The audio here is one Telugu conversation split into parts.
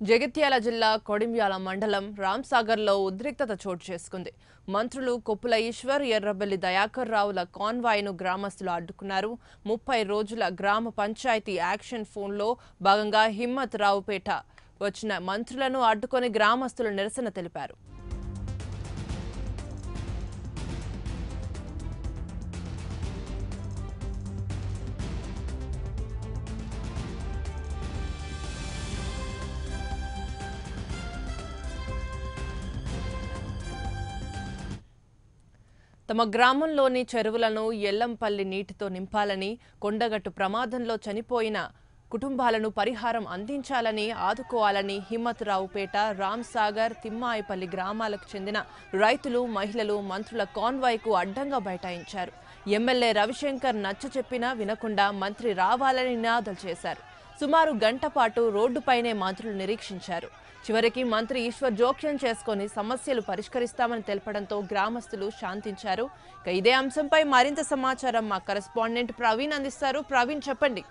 జగిత్యాల జిల్లా కొడిమ్యాల మండలం రాంసాగర్లో ఉద్రిక్తత చోటు చేసుకుంది మంత్రులు కొప్పుల ఈశ్వర్ ఎర్రబెల్లి దయాకర్ రావుల కాన్వాయ్ను గ్రామస్తులు అడ్డుకున్నారు ముప్పై రోజుల గ్రామ పంచాయతీ యాక్షన్ ఫోన్లో భాగంగా హిమ్మత్ రావుపేట వచ్చిన మంత్రులను అడ్డుకొని గ్రామస్తులు నిరసన తెలిపారు తమ గ్రామంలోని చెరువులను ఎల్లంపల్లి నీటితో నింపాలని కొండగట్టు ప్రమాదంలో చనిపోయిన కుటుంబాలను పరిహారం అందించాలని ఆదుకోవాలని హిమ్మత్ రావుపేట రామ్సాగర్ తిమ్మాయిపల్లి గ్రామాలకు చెందిన రైతులు మహిళలు మంత్రుల కాన్వాయ్కు అడ్డంగా బైఠాయించారు ఎమ్మెల్యే రవిశంకర్ నచ్చ చెప్పినా వినకుండా మంత్రి రావాలని నినాదాలు చేశారు సుమారు గంట పాటు రోడ్డుపైనే మంత్రులు నిరీక్షించారు చివరికి మంత్రి ఈశ్వర్ జోక్యం చేసుకొని సమస్యలు పరిష్కరిస్తామని తెలపడంతో గ్రామస్తులు శాంతించారు ఇక ఇదే అంశంపై మరింత సమాచారం మా కరెస్పాండెంట్ ప్రవీణ్ అందిస్తారు ప్రవీణ్ చెప్పండి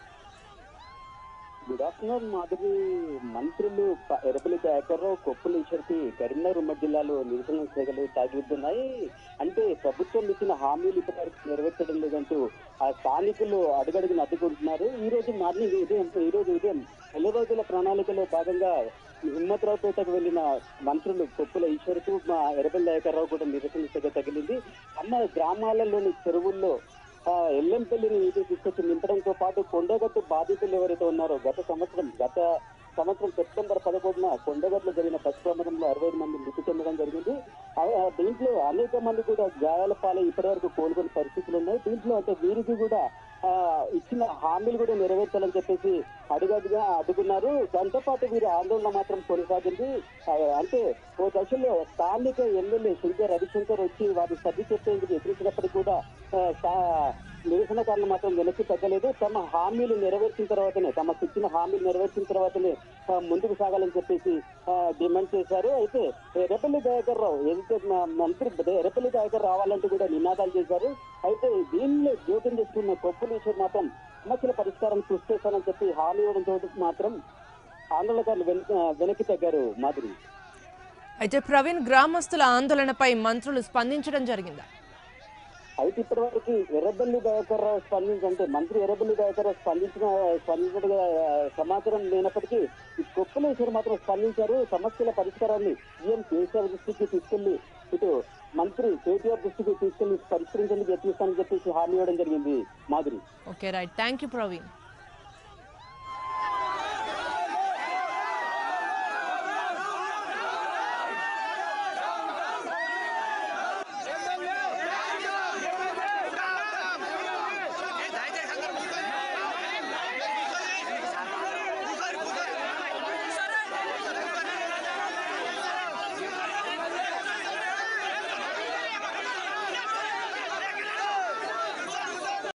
గుడ్ ఆఫ్టర్నూన్ మాధవి మంత్రులు ప- ఎరపల్లి దయాకర్రావు కొప్పుల ఈశ్వర్కి కరీంనగర్ ఉమ్మడి జిల్లాలో నిరసన సేగలు సాగుతున్నాయి అంటే ప్రభుత్వం ఇచ్చిన హామీలు ఇప్పటివరకు నెరవేర్చడం లేదంటూ ఆ స్థానికులు అడుగడుగున అడ్డుకుంటున్నారు ఈ రోజు మార్నింగ్ ఉదయం ఈ రోజు ఉదయం నెల రోజుల ప్రణాళికలో భాగంగా హిమ్మత్రావుపేటకు వెళ్లిన మంత్రులు కొప్పుల ఈశ్వర్కు మా ఎర్రబెల్లి దయాకర్రావు కూడా నిరసన సెగ తగిలింది అమ్మ గ్రామాలలోని చెరువుల్లో ఆ ఎల్లంపల్లిని నీటి తీసుకొచ్చి నింపడంతో పాటు కొండగట్టు బాధితులు ఎవరైతే ఉన్నారో గత సంవత్సరం గత సంవత్సరం సెప్టెంబర్ పదకొండున కొండగట్టులో జరిగిన బస్ ప్రమాదంలో అరవై ఐదు మంది మృతి చెందడం జరిగింది ఆ- ఆ దీంట్లో అనేక మంది కూడా గాయాల పాలై ఇప్పటి వరకు కోలుకునే పరిస్థితులు ఉన్నాయి దీంట్లో అంటే వీరికి కూడా ఆ, ఇచ్చిన హామీలు కూడా నెరవేర్చాలని చెప్పేసి అడుగడుగా అడుగున్నారు దాంతో పాటు వీరి ఆందోళన మాత్రం కొనసాగింది ఆ, అంటే ఓ దశలో స్థానిక ఎమ్మెల్యే శంకర్ రవిశంకర్ వచ్చి వారిని సర్ది చెప్పేందుకు ఎదురించినప్పటికీ కూడా ఆ, స్థా- నిరసనకారులు మాత్రం వెనక్కి తగ్గలేదు తమ హామీలు నెరవేర్చిన తర్వాతనే తమకు ఇచ్చిన హామీలు నెరవేర్చిన తర్వాతనే ఆ, ముందుకు సాగాలని చెప్పేసి ఆ, డిమాండ్ చేశారు అయితే ఎర్రపల్లి దయాకర్ రావు ఏదైతే మా- మంత్రి ఎర్రపల్లి దయాకర్ రావాలంటూ కూడా నినాదాలు చేశారు అయితే దీనిలో జోక్యం చేసుకున్న కొప్పులేశ్వర్ మాత్రం సమస్యల పరిష్కారం చూస్తేస్తానని చెప్పి హామీ ఇవ్వడంతో మాత్రం ఆందోళనకారులు వెనక వెనక్కి తగ్గారు మాదిరి అయితే ప్రవీణ్ గ్రామస్తుల ఆందోళనపై మంత్రులు స్పందించడం జరిగిందా అయితే ఇప్పటి వరకు ఎర్రబెల్లి దయాకర్ రావు స్పందించంటే మంత్రి ఎర్రబెల్లి దయాకర్ రావు స్పందించిన స్పందించడం సమాచారం లేనప్పటికీ ఈ కొప్పులేశ్వర్ మాత్రం స్పందించారు సమస్యల పరిష్కారాన్ని సీఎం కేసీఆర్ దృష్టికి తీసుకెళ్లి ఇటు మంత్రి కేటీఆర్ దృష్టికి తీసుకెళ్లి పరిష్కరించేందుకు యత్నిస్తానని చెప్పేసి హామీ ఇవ్వడం జరిగింది Madhuri okay right thank you Praveen